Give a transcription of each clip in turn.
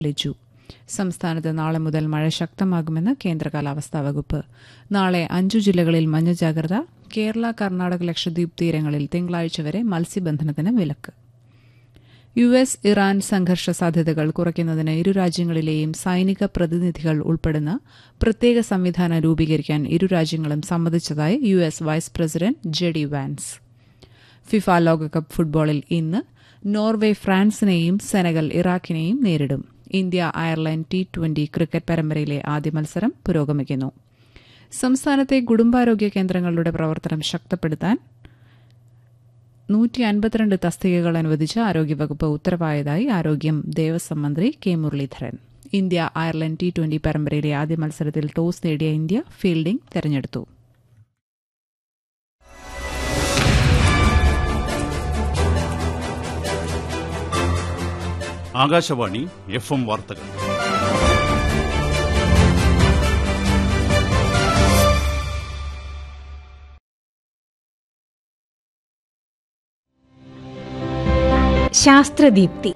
അറിയിച്ചു സംസ്ഥാനത്ത് നാളെ മുതൽ മഴ ശക്തമാകുമെന്ന് കേന്ദ്ര കാലാവസ്ഥാ വകുപ്പ് നാളെ അഞ്ചു ജില്ലകളിൽ മഞ്ഞ ജാഗ്രത കേരള കർണാടക ലക്ഷദ്വീപ് തീരങ്ങളിൽ തിങ്കളാഴ്ച വരെ മത്സ്യബന്ധനത്തിന് വിലക്ക് യു എസ് ഇറാൻ സംഘർഷ സാധ്യതകൾ കുറയ്ക്കുന്നതിന് ഇരു രാജ്യങ്ങളിലെയും സൈനിക പ്രതിനിധികൾ ഉൾപ്പെടുന്ന പ്രത്യേക സംവിധാനം രൂപീകരിക്കാൻ ഇരു രാജ്യങ്ങളും സമ്മതിച്ചതായി U S vice president J D Vance FIFA ലോകകപ്പ് ഫുട്ബോളിൽ ഇന്ന് നോർവേ ഫ്രാൻസിനെയും സെനഗൽ ഇറാഖിനെയും നേരിടും India Ireland T twenty cricket പരമ്പരയിലെ ആദ്യ മത്സരം പുരോഗമിക്കുന്നു സംസ്ഥാനത്തെ കുടുംബാരോഗ്യ കേന്ദ്രങ്ങളുടെ പ്രവർത്തനം ശക്തപ്പെടുത്താൻ നൂറ്റി അൻപത്തിരണ്ട് തസ്തികകൾ അനുവദിച്ച് ആരോഗ്യവകുപ്പ് ഉത്തരവായതായി ആരോഗ്യം ദേവസ്വം മന്ത്രി K Muraleedharan India Ireland T twenty പരമ്പരയിലെ ആദ്യ മത്സരത്തിൽ ടോസ് നേടിയ ഇന്ത്യ ഫീൽഡിംഗ് തെരഞ്ഞെടുത്തു ആകാശവാണി എഫ് എം വാർത്തകൾ ശാസ്ത്രദീപ്തി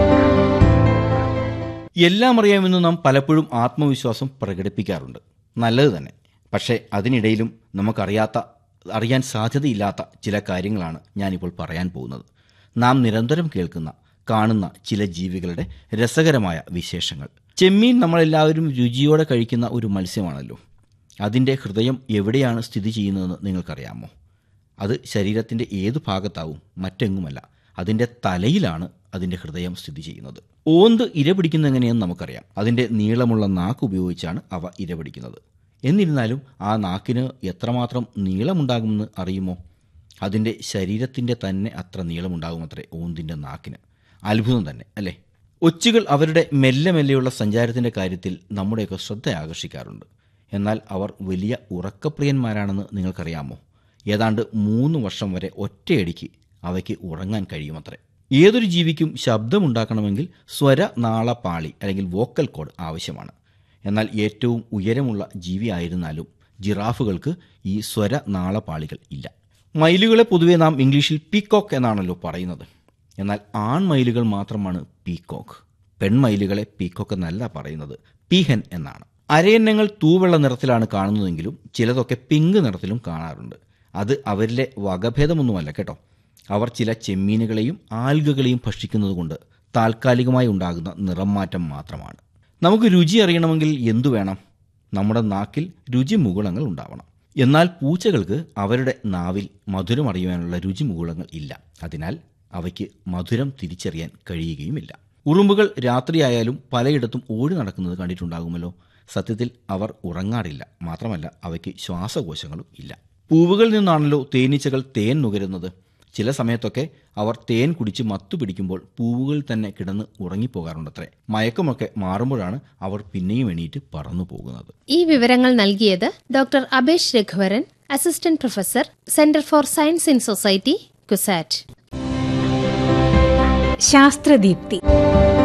എല്ലാം അറിയാമെന്ന് നാം പലപ്പോഴും ആത്മവിശ്വാസം പ്രകടിപ്പിക്കാറുണ്ട് നല്ലത് തന്നെ പക്ഷേ അതിനിടയിലും നമുക്കറിയാത്ത അറിയാൻ സാധ്യതയില്ലാത്ത ചില കാര്യങ്ങളാണ് ഞാനിപ്പോൾ പറയാൻ പോകുന്നത് നാം നിരന്തരം കേൾക്കുന്ന കാണുന്ന ചില ജീവികളുടെ രസകരമായ വിശേഷങ്ങൾ ചെമ്മീൻ നമ്മളെല്ലാവരും രുചിയോടെ കഴിക്കുന്ന ഒരു മത്സ്യമാണല്ലോ അതിൻ്റെ ഹൃദയം എവിടെയാണ് സ്ഥിതി ചെയ്യുന്നതെന്ന് നിങ്ങൾക്കറിയാമോ അത് ശരീരത്തിൻ്റെ ഏത് ഭാഗത്താവും മറ്റെങ്ങുമല്ല അതിൻ്റെ തലയിലാണ് അതിൻ്റെ ഹൃദയം സ്ഥിതി ചെയ്യുന്നത് ഓന്ത് ഇരപിടിക്കുന്ന എങ്ങനെയെന്ന് നമുക്കറിയാം അതിൻ്റെ നീളമുള്ള നാക്ക് ഉപയോഗിച്ചാണ് അവ ഇരപിടിക്കുന്നത് എന്നിരുന്നാലും ആ നാക്കിന് എത്രമാത്രം നീളമുണ്ടാകുമെന്ന് അറിയുമോ അതിൻ്റെ ശരീരത്തിൻ്റെ തന്നെ അത്ര നീളമുണ്ടാകുമത്രേ ഓന്തിൻ്റെ നാക്കിന് അത്ഭുതം തന്നെ അല്ലേ ഒച്ചുകൾ അവരുടെ മെല്ലെ മെല്ലെയുള്ള സഞ്ചാരത്തിൻ്റെ കാര്യത്തിൽ നമ്മുടെയൊക്കെ ശ്രദ്ധ ആകർഷിക്കാറുണ്ട് എന്നാൽ അവർ വലിയ ഉറക്കപ്രിയന്മാരാണെന്ന് നിങ്ങൾക്കറിയാമോ ഏതാണ്ട് മൂന്ന് വർഷം വരെ ഒറ്റയടിക്ക് അവയ്ക്ക് ഉറങ്ങാൻ കഴിയുമത്രേ ഏതൊരു ജീവിക്കും ശബ്ദമുണ്ടാക്കണമെങ്കിൽ സ്വര നാളപാളി അല്ലെങ്കിൽ വോക്കൽ കോഡ് ആവശ്യമാണ് എന്നാൽ ഏറ്റവും ഉയരമുള്ള ജീവിയായിരുന്നാലും ജിറാഫുകൾക്ക് ഈ സ്വര നാളപാളികൾ ഇല്ല മയിലുകളെ പൊതുവെ നാം ഇംഗ്ലീഷിൽ പീക്കോക്ക് എന്നാണല്ലോ പറയുന്നത് എന്നാൽ ആൺമയിലുകൾ മാത്രമാണ് പീക്കോക്ക് പെൺമയിലുകളെ പീക്കോക്ക് എന്നല്ല പറയുന്നത് പീഹൻ എന്നാണ് അരയന്നങ്ങൾ തൂവെള്ള നിറത്തിലാണ് കാണുന്നതെങ്കിലും ചിലതൊക്കെ പിങ്ക് നിറത്തിലും കാണാറുണ്ട് അത് അവരിലെ വകഭേദമൊന്നുമല്ല കേട്ടോ അവർ ചില ചെമ്മീനുകളെയും ആൽഗകളെയും ഭക്ഷിക്കുന്നതുകൊണ്ട് താൽക്കാലികമായി ഉണ്ടാകുന്ന നിറം മാറ്റം മാത്രമാണ് നമുക്ക് രുചി അറിയണമെങ്കിൽ എന്തു വേണം നമ്മുടെ നാക്കിൽ രുചി മുകുളങ്ങൾ ഉണ്ടാവണം എന്നാൽ പൂച്ചകൾക്ക് അവരുടെ നാവിൽ മധുരം അറിയുവാനുള്ള രുചി മുകുളങ്ങൾ ഇല്ല അതിനാൽ അവയ്ക്ക് മധുരം തിരിച്ചറിയാൻ കഴിയുകയുമില്ല ഉറുമ്പുകൾ രാത്രിയായാലും പലയിടത്തും ഓടി നടക്കുന്നത് കണ്ടിട്ടുണ്ടാകുമല്ലോ സത്യത്തിൽ അവർ ഉറങ്ങാറില്ല മാത്രമല്ല അവയ്ക്ക് ശ്വാസകോശങ്ങളും ഇല്ല പൂവുകളിൽ നിന്നാണല്ലോ തേനീച്ചകൾ തേൻ നുകരുന്നത് ചില സമയത്തൊക്കെ അവർ തേൻ കുടിച്ച് മത്തു പിടിക്കുമ്പോൾ പൂവുകളിൽ തന്നെ കിടന്ന് ഉറങ്ങിപ്പോകാറുണ്ടത്രേ മയക്കമൊക്കെ മാറുമ്പോഴാണ് അവർ പിന്നെയും എണീറ്റ് പറന്നു പോകുന്നത് ഈ വിവരങ്ങൾ നൽകിയത് doctor Abesh Raghuvaran assistant professor centre for science in society CUSAT ശാസ്ത്രദീപ്തി